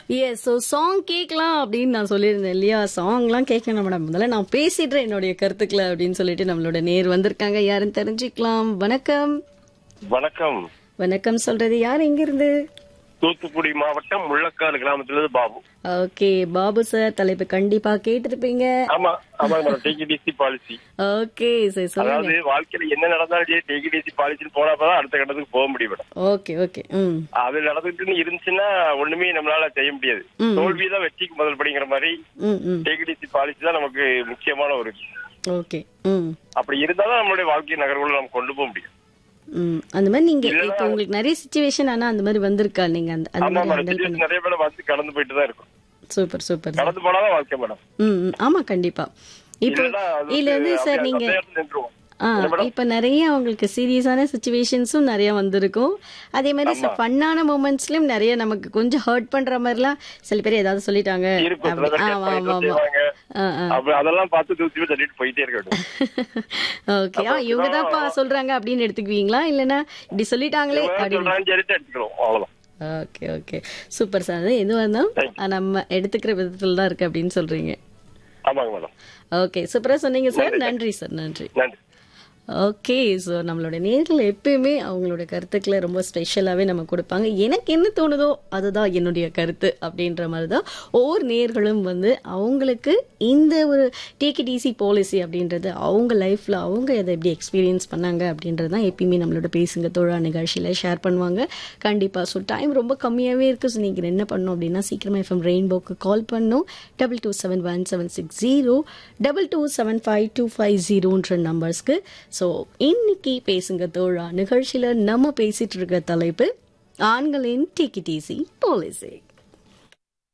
Yes so song கேட்கலாம் அப்படின்னு நான் சொல்லியிருந்தேன் இல்லையா சாங்லாம் கேட்கணும் மேடம் முதல்ல நான் பேசிடுறேன் என்னுடைய கருத்துக்களை அப்படின்னு சொல்லிட்டு நம்மளோட நேர் வந்திருக்காங்க யாருன்னு தெரிஞ்சுக்கலாம் வணக்கம் வணக்கம் வணக்கம் சொல்றது யார் எங்க இருந்து தூத்துக்குடி மாவட்டம் முள்ளக்காடு கிராமத்திலிருந்து பாபு ஓகே பாபு சார் தலைப்பு கண்டிப்பா கேட்டிருப்பீங்க ஆமா ஆமாங்க மேடம் டிகிடிசி பாலிசி ஓகே சரி சொல்லுங்க அதாவது வாழ்க்கையில என்ன நடந்தாலும் சரி டிகிடிசி பாலிசின்னு போனப்பதான் அடுத்த கட்டத்துக்கு போக முடியும் மேடம் ஓகே ஓகே ம் அது நடந்துட்டு இருந்துச்சுன்னா ஒண்ணுமே நம்மளால செய்ய முடியாது தோல்விதான் வெற்றிக்கு முதல் படிங்கிற மாதிரி ம் ம் டிகிடிசி பாலிசி தான் நமக்கு முக்கியமான ஒரு ஓகே ம் அப்படி இருந்தாதான் நம்மளுடைய வாழ்க்கை நகர்வுல நம்ம கொண்டு போக முடியும் ம் அந்த மாதிரி நீங்க இப்போ உங்களுக்கு நிறைய சுச்சுவேஷன் ஆனா அந்த மாதிரி வந்திருக்கா நீங்க அந்த அந்த ஆமா மாதிரி மேடம் ஹேண்டில் பண்ணி situation நிறைய பேர் வந்து கடந்து போயிட்டு தான் இருக்கும் சூப்பர் சூப்பர் கடந்து போனாதான் வாழ்க்கை மேடம் ம் ம், ஆமா கண்டிப்பா இப்போ இல்லைன்னா அது இதுல வந்து சார் அப்படியே நீங்க அந்த இடத்துல நின்றுவோம். ஆ இப்ப நிறைய உங்களுக்கு சீரியஸான சுச்சுவேஷன்ஸும் நிறைய வந்திருக்கும் அதே மாதிரி ஃபன்னான மூமெண்ட்ஸ்லயும் நிறைய நமக்கு கொஞ்சம் ஹர்ட் பண்ற மாதிரிலாம் சில பேர் ஏதாவது சொல்லிட்டாங்க இருக்கும் சில அப்படி- பேர் ஆமா கேட்பாங்க, ஆமா ஏதோ ஆமா செய்வாங்க. ஆ ஆ அப்ப அதெல்லாம் பார்த்து தூக்கி தள்ளிட்டு போயிட்டே இருக்க வேண்டும் ஓகே ஆ இவங்க தான்ப்பா சொல்றாங்க அப்படின்னு எடுத்துக்குவீங்களா இல்லனா இப்படி சொல்லிட்டாங்களே அப்படின்னு சொல்றான்னு சொல்லிட்டு எடுத்துக்கிறோம் அவ்வளவுதான் ஓகே ஓகே சூப்பர் சார் அது எதுவாக இருந்தாலும் நம்ம எடுத்துக்கிற விதத்துல தான் இருக்கு அப்படின்னு சொல்றீங்க ஆமாங்க மேடம் ஓகே சூப்பரா சொன்னீங்க சார் நன்றி சார் நன்றி நன்றி ஓகே ஸோ நம்மளோட நேரில் எப்பயுமே அவங்களோட கருத்துக்களை ரொம்ப ஸ்பெஷலாகவே நம்ம கொடுப்பாங்க எனக்கு என்ன தோணுதோ அதுதான் என்னுடைய கருத்து அப்படின்ற மாதிரி தான் ஒவ்வொரு நேர்களும் வந்து அவங்களுக்கு இந்த ஒரு டிசி பாலிசி அப்படின்றது அவங்க லைஃப்பில் அவங்க அதை எப்படி எக்ஸ்பீரியன்ஸ் பண்ணாங்க அப்படின்றது தான் எப்பயுமே நம்மளோட பேசுங்க தோழா நிகழ்ச்சியில் ஷேர் பண்ணுவாங்க கண்டிப்பாக ஸோ டைம் ரொம்ப கம்மியாகவே இருக்குது ஸோ நீங்கள் என்ன பண்ணணும் அப்படின்னா சீக்கிரமாக எஃப்எம் ரெயின்போக்கு கால் பண்ணணும் double two seven one seven six zero double two seven five two five ஜீரோன்ற நம்பர்ஸ்க்கு ஸோ இன்னைக்கு பேசுங்க தோழா நிகழ்ச்சியில் நம்ம பேசிட்டு இருக்க தலைப்பு ஆண்களின் டிசி பாலிசி